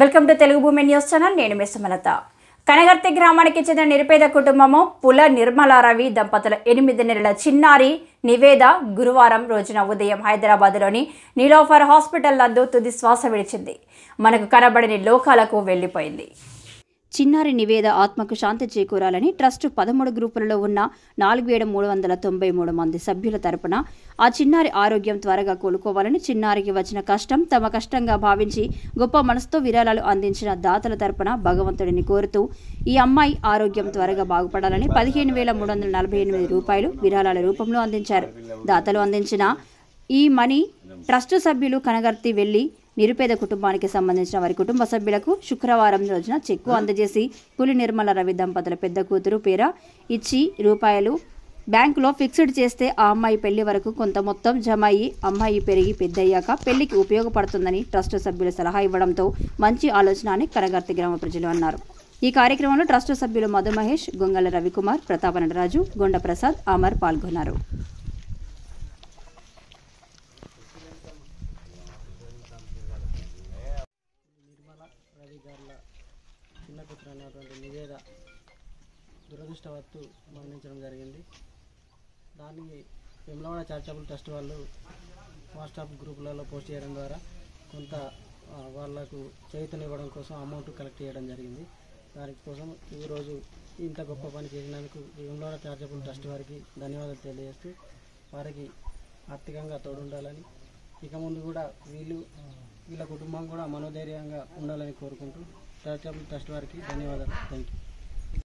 welcome to Telugu భూమి news channel నేను మిస్మలత కనగర్తి గ్రామానికి చెందిన నిరుపేద కుటుంబము పుల నిర్మల రవి దంపతుల ఎనిమిది నెలల చిన్నారి నివేద గురువారం రోజున ఉదయం హైదరాబాద్లోని నీలోఫర్ హాస్పిటల్ నందు తుది శ్వాస విడిచింది మనకు కనబడని లోకాలకు వెళ్ళిపోయింది చిన్నారి నివేద ఆత్మకు శాంతి చేకూరాలని ట్రస్టు పదమూడు గ్రూపులలో ఉన్న నాలుగు వేల మూడు వందల తొంభై మూడు మంది సభ్యుల తరపున ఆ చిన్నారి ఆరోగ్యం త్వరగా కోలుకోవాలని చిన్నారికి వచ్చిన కష్టం తమ కష్టంగా భావించి గొప్ప మనసుతో విరాళాలు అందించిన దాతల తరపున భగవంతుడిని కోరుతూ ఈ అమ్మాయి ఆరోగ్యం త్వరగా బాగుపడాలని పదిహేను వేల మూడు వందల నలభై ఎనిమిది రూపాయలు విరాళాల రూపంలో అందించారు దాతలు అందించిన ఈ మనీ ట్రస్టు సభ్యులు కనగర్తి వెళ్లి నిరుపేద కుటుంబానికి సంబంధించిన వారి కుటుంబ సభ్యులకు శుక్రవారం రోజున చెక్కు అందజేసి పులి నిర్మల రవి దంపతుల పెద్ద కూతురు పేర ఇచ్చి రూపాయలు బ్యాంకులో ఫిక్స్డ్ చేస్తే ఆ అమ్మాయి పెళ్లి వరకు కొంత మొత్తం జమ అయ్యి అమ్మాయి పెరిగి పెద్దయ్యాక పెళ్లికి ఉపయోగపడుతుందని ట్రస్టు సభ్యులు సలహా ఇవ్వడంతో మంచి ఆలోచన అని కనగర్తి గ్రామ ప్రజలు అన్నారు ఈ కార్యక్రమంలో ట్రస్టు సభ్యులు మధు మహేష్ గొంగళ రవికుమార్ ప్రతాప నటరాజు గొండ ప్రసాద్ అమర్ పాల్గొన్నారు నిర్మల రవి గారుల చిన్న పుత్ర అయినటువంటి నివేద దురదృష్టవత్తు మరణించడం జరిగింది దాన్ని విమలవాడ చారిటబుల్ ట్రస్ట్ వాళ్ళు వాట్సాప్ గ్రూపులలో పోస్ట్ చేయడం ద్వారా కొంత ఆ, వాళ్ళకు చేతనివ్వడం కోసం అమౌంట్ కలెక్ట్ చేయడం జరిగింది దాని కోసం ఈరోజు ఇంత గొప్ప పని చేసినందుకు విమలవాడ చారిటబుల్ ట్రస్ట్ వారికి ధన్యవాదాలు తెలియజేస్తూ వారికి ఆర్థికంగా తోడుండాలని ఇక ముందు కూడా వీళ్ళు వీళ్ళ కుటుంబం కూడా మనోధైర్యంగా ఉండాలని కోరుకుంటూ చారిటబుల్ ట్రస్ట్ వారికి ధన్యవాదాలు థ్యాంక్ యూ